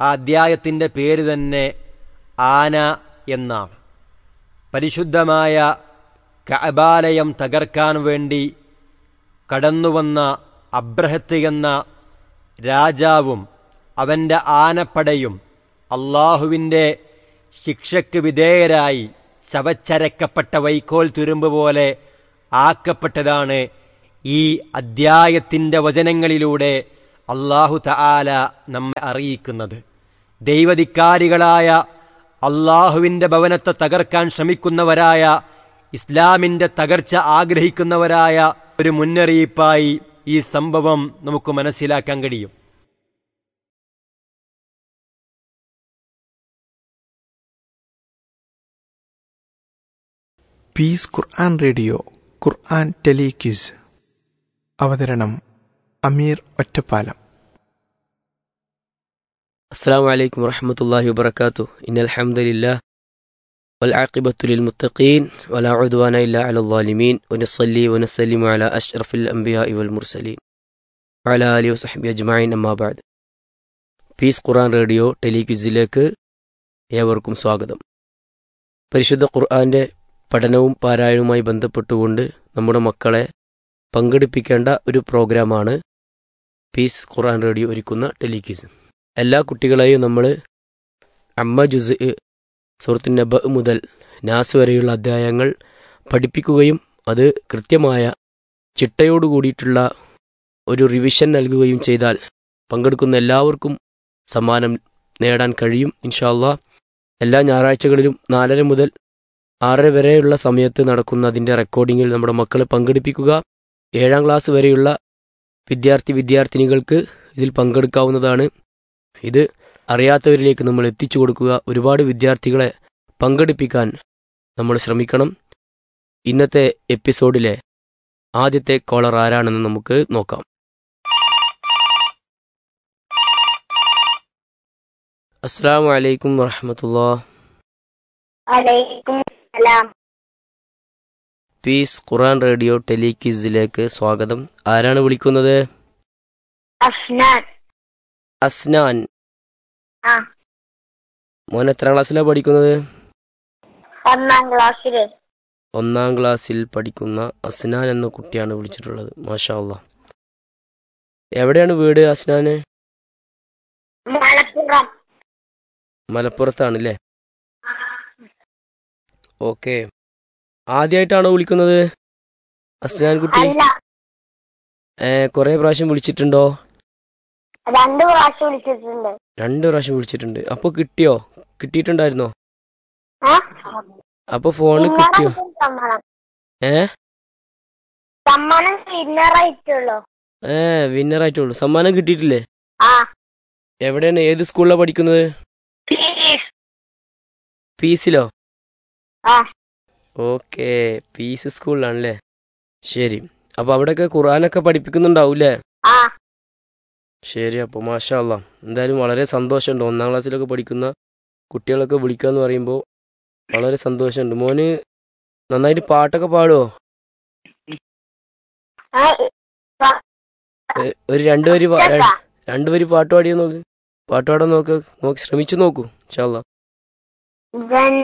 ആ അദ്ധ്യായത്തിൻ്റെ പേര് തന്നെ ആന എന്നാണ് പരിശുദ്ധമായ കഅബാലയം തകർക്കാൻ വേണ്ടി കടന്നുവന്ന അബ്രഹത്ത് എന്ന രാജാവും അവൻ്റെ ആനപ്പടയും അള്ളാഹുവിൻ്റെ ശിക്ഷയ്ക്ക് വിധേയരായി ചവച്ചരക്കപ്പെട്ട വൈക്കോൽ തുരുമ്പ് പോലെ ആക്കപ്പെട്ടതാണ് ഈ അദ്ധ്യായത്തിൻ്റെ വചനങ്ങളിലൂടെ അള്ളാഹു തആല നമ്മെ അറിയിക്കുന്നത് ദൈവധിക്കാരികളായ അള്ളാഹുവിൻ്റെ ഭവനത്തെ തകർക്കാൻ ശ്രമിക്കുന്നവരായ ഇസ്ലാമിൻ്റെ തകർച്ച ആഗ്രഹിക്കുന്നവരായ ഒരു മുന്നറിയിപ്പായി ഈ സംഭവം നമുക്ക് മനസ്സിലാക്കാൻ കഴിയും piece Quran radio Quran telequiz അവതരണം അമീർ ഒറ്റപ്പാലം السلام عليكم ورحمة الله وبركاته إن الحمد لله والعاقبة للمتقين ولا عدوان إلا على الظالمين ونصلي ونسلم على أشرف الأنبياء والمرسلين وعلى آله وصحبه أجمعين أما بعد പീസ് ഖുർആൻ റേഡിയോ ടെലിക്വിസിലേക്ക് ഏവർക്കും സ്വാഗതം പരിശുദ്ധ ഖുർആന്റെ പഠനവും പാരായണവുമായി ബന്ധപ്പെട്ടുകൊണ്ട് നമ്മുടെ മക്കളെ പങ്കെടുപ്പിക്കേണ്ട ഒരു പ്രോഗ്രാമാണ് പീസ് ഖുർആൻ റേഡിയോ ഒരുക്കുന്ന ടെലിക്വിസ് എല്ലാ കുട്ടികളെയും നമ്മൾ അമ്മ ജുസ് സുഹൃത്തു നബ മുതൽ നാസ് വരെയുള്ള അധ്യായങ്ങൾ പഠിപ്പിക്കുകയും അത് കൃത്യമായ ചിട്ടയോട് കൂടിയിട്ടുള്ള ഒരു റിവിഷൻ നൽകുകയും ചെയ്താൽ പങ്കെടുക്കുന്ന എല്ലാവർക്കും സമ്മാനം നേടാൻ കഴിയും ഇൻഷാല്ല എല്ലാ ഞായറാഴ്ചകളിലും നാലര മുതൽ ആറര വരെയുള്ള സമയത്ത് നടക്കുന്ന അതിൻ്റെ റെക്കോർഡിങ്ങിൽ നമ്മുടെ മക്കളെ പങ്കെടുപ്പിക്കുക ഏഴാം ക്ലാസ് വരെയുള്ള വിദ്യാർത്ഥി വിദ്യാർത്ഥിനികൾക്ക് ഇതിൽ പങ്കെടുക്കാവുന്നതാണ് ഇത് അറിയാത്തവരിലേക്ക് നമ്മൾ എത്തിച്ചു കൊടുക്കുക ഒരുപാട് വിദ്യാർത്ഥികളെ പങ്കെടുപ്പിക്കാൻ നമ്മൾ ശ്രമിക്കണം ഇന്നത്തെ എപ്പിസോഡിലെ ആദ്യത്തെ കോളർ ആരാണെന്ന് നമുക്ക് നോക്കാം അസ്സാം വലൈക്കും വറഹമത്തുള്ള വലൈക്കും സലാം പീസ് ഖുറാൻ റേഡിയോ ടെലിക്വിസിലേക്ക് സ്വാഗതം ആരാണ് വിളിക്കുന്നത് അഫ്നാൻ അസ്നാൻ ആ മോൻ എത്രാം ക്ലാസ്സിലാണ് പഠിക്കുന്നത് ഒന്നാം ക്ലാസ്സില് ഒന്നാം ക്ലാസ്സിൽ പഠിക്കുന്ന അസ്നാൻ എന്ന കുട്ടിയാണ് വിളിച്ചിട്ടുള്ളത് മാഷാ അല്ലാ എവിടെയാണ് വീട് അസ്നാന് മലപ്പുറം മലപ്പുറത്താണല്ലേ ഓക്കെ ആദ്യമായിട്ടാണോ വിളിക്കുന്നത് അസ്നാൻ കുട്ടി അല്ല ഏ കുറെ പ്രാവശ്യം വിളിച്ചിട്ടുണ്ടോ രണ്ടു പ്രാവശ്യം വിളിച്ചിട്ടുണ്ട് രണ്ട് പ്രാവശ്യം വിളിച്ചിട്ടുണ്ട് അപ്പൊ കിട്ടിയോ കിട്ടിയിട്ടുണ്ടായിരുന്നോ ഏ? അപ്പൊ ഫോണ് കിട്ടിയോ വിന്നറായിട്ടും സമ്മാനം ഏ സമ്മാനം വിന്നറായിട്ടുള്ളൂ ഏ വിന്നർ ആയിട്ടുള്ളൂ സമ്മാനം കിട്ടിയിട്ടില്ലേ ആ എവിടെയാണ് ഏത് സ്കൂളിലാണ് പഠിക്കുന്നത് പീസിലോ ആ ഓക്കെ പീസ് സ്കൂളിലാണല്ലേ ശരി അപ്പൊ അവിടെയൊക്കെ ഖുർആനൊക്കെ പഠിപ്പിക്കുന്നുണ്ടാവൂലേ ആ ശരി അപ്പോൾ മാഷാ അല്ലാ എന്തായാലും വളരെ സന്തോഷമുണ്ട് ഒന്നാം ക്ലാസ്സിലൊക്കെ പഠിക്കുന്ന കുട്ടികളൊക്കെ വിളിക്കുക എന്ന് പറയുമ്പോൾ വളരെ സന്തോഷമുണ്ട് മോന് നന്നായിട്ട് പാട്ടൊക്കെ പാടുമോ ഏ, ഏ, ഒരു രണ്ടുപേര് പാ- കേട്ടാ? രണ്ടുപേര് പാട്ട് പാടിയോ നോക്ക് പാട്ട് പാടാൻ നോക്ക് നോക്കി ശ്രമിച്ചു നോക്കൂ ഇൻഷാല്ലാ ജൻ